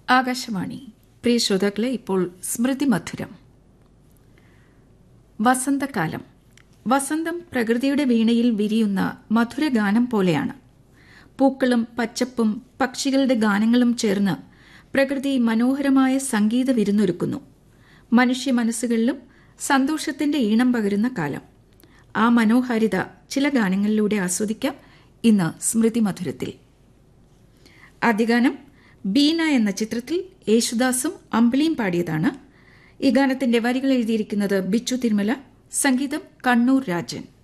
ആകാശവാണി പ്രിയ ശ്രോതാക്കളെ ഇപ്പോൾ സ്മൃതി മധുരം വസന്തകാലം വസന്തം പ്രകൃതിയുടെ വീണയിൽ വിരിയുന്ന മധുരഗാനം പോലെയാണ് പൂക്കളും പച്ചപ്പും പക്ഷികളുടെ ഗാനങ്ങളും ചേർന്ന് പ്രകൃതി മനോഹരമായ സംഗീത വിരുന്നൊരുക്കുന്നു മനുഷ്യ മനസ്സുകളിലും സന്തോഷത്തിന്റെ ഈണം പകരുന്ന കാലം ആ മനോഹാരിത ചില ഗാനങ്ങളിലൂടെ ആസ്വദിക്കാം ഇന്ന് സ്മൃതി മധുരത്തിൽ ആദ്യഗാനം ബീന എന്ന ചിത്രത്തിൽ യേശുദാസും അമ്പിളിയും പാടിയതാണ് ഈ ഗാനത്തിന്റെ വരികൾ എഴുതിയിരിക്കുന്നത് ബിച്ചു തിരുമല സംഗീതം കണ്ണൂർ രാജൻ